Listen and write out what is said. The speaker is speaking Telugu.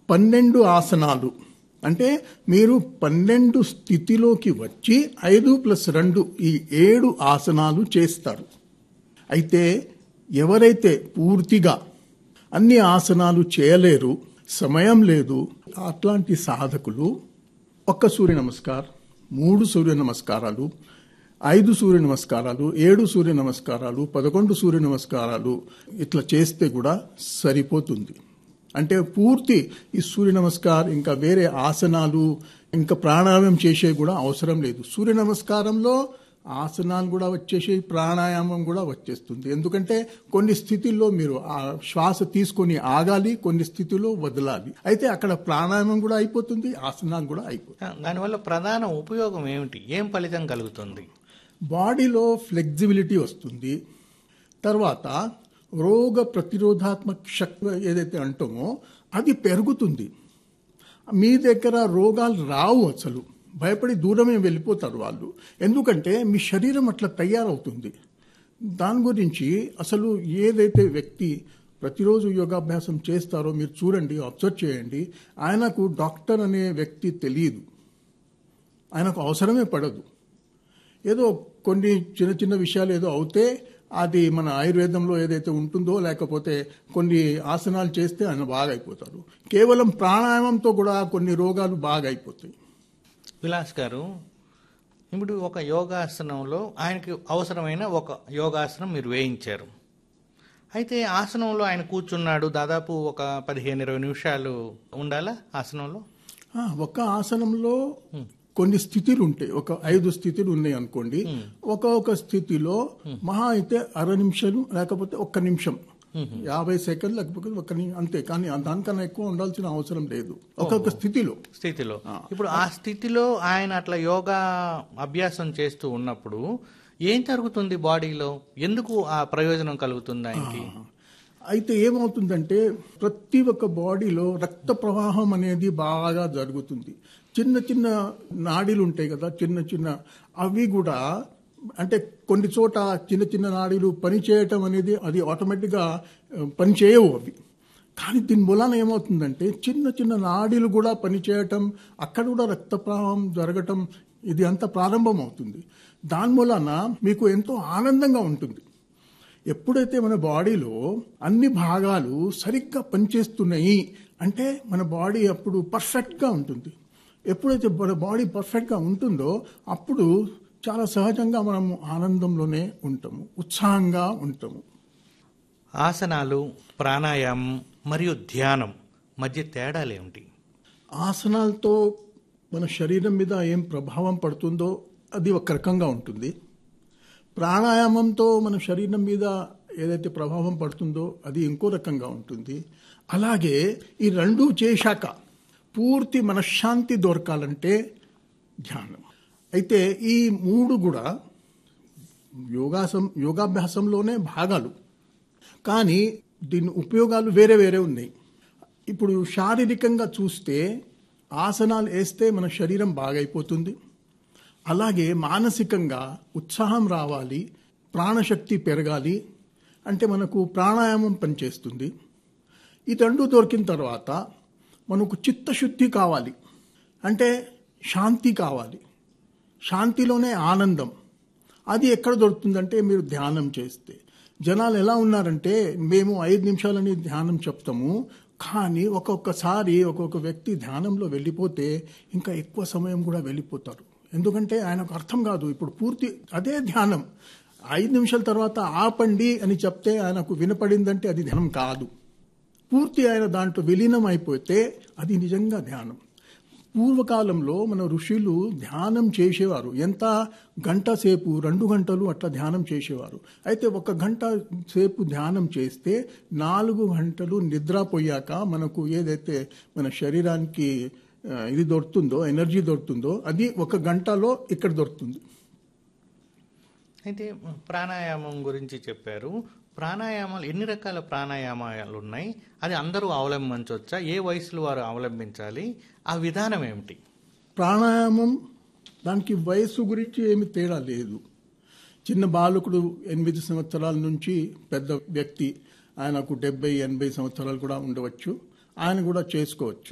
పన్నెండు ఆసనాలు అంటే మీరు పన్నెండు స్థితిలోకి వచ్చి ఐదు ప్లస్ రెండు ఈ ఏడు ఆసనాలు చేస్తారు అయితే ఎవరైతే పూర్తిగా అన్ని ఆసనాలు చేయలేరు సమయం లేదు అట్లాంటి సాధకులు ఒక్క సూర్య నమస్కార్ మూడు సూర్య నమస్కారాలు ఐదు సూర్య నమస్కారాలు ఏడు సూర్య నమస్కారాలు పదకొండు సూర్య నమస్కారాలు ఇట్లా చేస్తే కూడా సరిపోతుంది అంటే పూర్తి ఈ సూర్య నమస్కార్ ఇంకా వేరే ఆసనాలు ఇంకా ప్రాణాయామం చేసే కూడా అవసరం లేదు సూర్య నమస్కారంలో ఆసనాలు కూడా వచ్చేసి ప్రాణాయామం కూడా వచ్చేస్తుంది ఎందుకంటే కొన్ని స్థితిల్లో మీరు ఆ శ్వాస తీసుకొని ఆగాలి కొన్ని స్థితిలో వదలాలి అయితే అక్కడ ప్రాణాయామం కూడా అయిపోతుంది ఆసనాలు కూడా అయిపోతుంది దానివల్ల ప్రధాన ఉపయోగం ఏమిటి ఏం ఫలితం కలుగుతుంది బాడీలో ఫ్లెక్సిబిలిటీ వస్తుంది తర్వాత రోగ ప్రతిరోధాత్మక శక్తి ఏదైతే అంటామో అది పెరుగుతుంది మీ దగ్గర రోగాలు రావు అసలు భయపడి దూరమే వెళ్ళిపోతారు వాళ్ళు ఎందుకంటే మీ శరీరం అట్లా తయారవుతుంది దాని గురించి అసలు ఏదైతే వ్యక్తి ప్రతిరోజు యోగాభ్యాసం చేస్తారో మీరు చూడండి అబ్జర్వ్ చేయండి ఆయనకు డాక్టర్ అనే వ్యక్తి తెలియదు ఆయనకు అవసరమే పడదు ఏదో కొన్ని చిన్న చిన్న విషయాలు ఏదో అవుతే అది మన ఆయుర్వేదంలో ఏదైతే ఉంటుందో లేకపోతే కొన్ని ఆసనాలు చేస్తే ఆయన బాగా అయిపోతారు కేవలం ప్రాణాయామంతో కూడా కొన్ని రోగాలు బాగా అయిపోతాయి విలాస్ గారు ఇప్పుడు ఒక యోగాసనంలో ఆయనకి అవసరమైన ఒక యోగాసనం మీరు వేయించారు అయితే ఆసనంలో ఆయన కూర్చున్నాడు దాదాపు ఒక పదిహేను ఇరవై నిమిషాలు ఉండాలా ఆసనంలో ఆ, ఒక ఆసనంలో కొన్ని స్థితులు ఉంటాయి ఒక ఐదు స్థితులు ఉన్నాయి అనుకోండి ఒక్కొక్క స్థితిలో మహా అయితే అర నిమిషాలు లేకపోతే ఒక్క నిమిషం యాభై సెకండ్ లేకపోతే ఒక్క నిమిషం అంతే కానీ దానికన్నా ఎక్కువ ఉండాల్సిన అవసరం లేదు ఒక్కొక్క స్థితిలో స్థితిలో ఇప్పుడు ఆ స్థితిలో ఆయన అట్లా యోగా అభ్యాసం చేస్తూ ఉన్నప్పుడు ఏం జరుగుతుంది బాడీలో ఎందుకు ఆ ప్రయోజనం కలుగుతుంది ఆయనకి అయితే ఏమవుతుందంటే ప్రతి ఒక్క బాడీలో రక్త ప్రవాహం అనేది బాగా జరుగుతుంది చిన్న చిన్న నాడీలు ఉంటాయి కదా చిన్న చిన్న అవి కూడా అంటే కొన్ని చోట చిన్న చిన్న నాడీలు పని చేయటం అనేది అది ఆటోమేటిక్గా ఆ, పని చేయవు అవి కానీ దీని మూలాన ఏమవుతుందంటే చిన్న చిన్న నాడీలు కూడా పనిచేయటం అక్కడ కూడా రక్త ప్రవాహం జరగటం ఇది అంతా ప్రారంభం అవుతుంది దాని మూలాన మీకు ఎంతో ఆనందంగా ఉంటుంది ఎప్పుడైతే మన బాడీలో అన్ని భాగాలు సరిగ్గా పనిచేస్తున్నాయి అంటే మన బాడీ అప్పుడు పర్ఫెక్ట్గా ఉంటుంది ఎప్పుడైతే మన బాడీ పర్ఫెక్ట్గా ఉంటుందో అప్పుడు చాలా సహజంగా మనము ఆనందంలోనే ఉంటాము ఉత్సాహంగా ఉంటాము ఆసనాలు ప్రాణాయామం మరియు ధ్యానం మధ్య తేడాలు ఏమిటి ఆసనాలతో మన శరీరం మీద ఏం ప్రభావం పడుతుందో అది ఒక రకంగా ఉంటుంది ప్రాణాయామంతో మన శరీరం మీద ఏదైతే ప్రభావం పడుతుందో అది ఇంకో రకంగా ఉంటుంది అలాగే ఈ రెండూ చేశాక పూర్తి మనశ్శాంతి దొరకాలంటే ధ్యానం అయితే ఈ మూడు కూడా యోగాసం యోగాభ్యాసంలోనే భాగాలు కానీ దీని ఉపయోగాలు వేరే వేరే ఉన్నాయి ఇప్పుడు శారీరకంగా చూస్తే ఆసనాలు వేస్తే మన శరీరం బాగైపోతుంది అలాగే మానసికంగా ఉత్సాహం రావాలి ప్రాణశక్తి పెరగాలి అంటే మనకు ప్రాణాయామం పనిచేస్తుంది ఈ రెండు దొరికిన తర్వాత మనకు చిత్తశుద్ధి కావాలి అంటే శాంతి కావాలి శాంతిలోనే ఆనందం అది ఎక్కడ దొరుకుతుందంటే మీరు ధ్యానం చేస్తే జనాలు ఎలా ఉన్నారంటే మేము ఐదు నిమిషాలని ధ్యానం చెప్తాము కానీ ఒక్కొక్కసారి ఒక్కొక్క వ్యక్తి ధ్యానంలో వెళ్ళిపోతే ఇంకా ఎక్కువ సమయం కూడా వెళ్ళిపోతారు ఎందుకంటే ఆయనకు అర్థం కాదు ఇప్పుడు పూర్తి అదే ధ్యానం ఐదు నిమిషాల తర్వాత ఆపండి అని చెప్తే ఆయనకు వినపడిందంటే అది ధ్యానం కాదు పూర్తి ఆయన దాంట్లో విలీనం అయిపోతే అది నిజంగా ధ్యానం పూర్వకాలంలో మన ఋషులు ధ్యానం చేసేవారు ఎంత గంట సేపు రెండు గంటలు అట్లా ధ్యానం చేసేవారు అయితే ఒక గంట సేపు ధ్యానం చేస్తే నాలుగు గంటలు నిద్రపోయాక మనకు ఏదైతే మన శరీరానికి ఆ, ఇది దొరుకుతుందో ఎనర్జీ దొరుకుతుందో అది ఒక గంటలో ఇక్కడ దొరుకుతుంది అయితే ప్రాణాయామం గురించి చెప్పారు ప్రాణాయామాలు ఎన్ని రకాల ప్రాణాయామాలు ఉన్నాయి అది అందరూ అవలంబించవచ్చా ఏ వయసులో వారు అవలంబించాలి ఆ విధానం ఏమిటి ప్రాణాయామం దానికి వయస్సు గురించి ఏమి తేడా లేదు చిన్న బాలకుడు ఎనిమిది సంవత్సరాల నుంచి పెద్ద వ్యక్తి ఆయనకు డెబ్బై ఎనభై సంవత్సరాలు కూడా ఉండవచ్చు ఆయన కూడా చేసుకోవచ్చు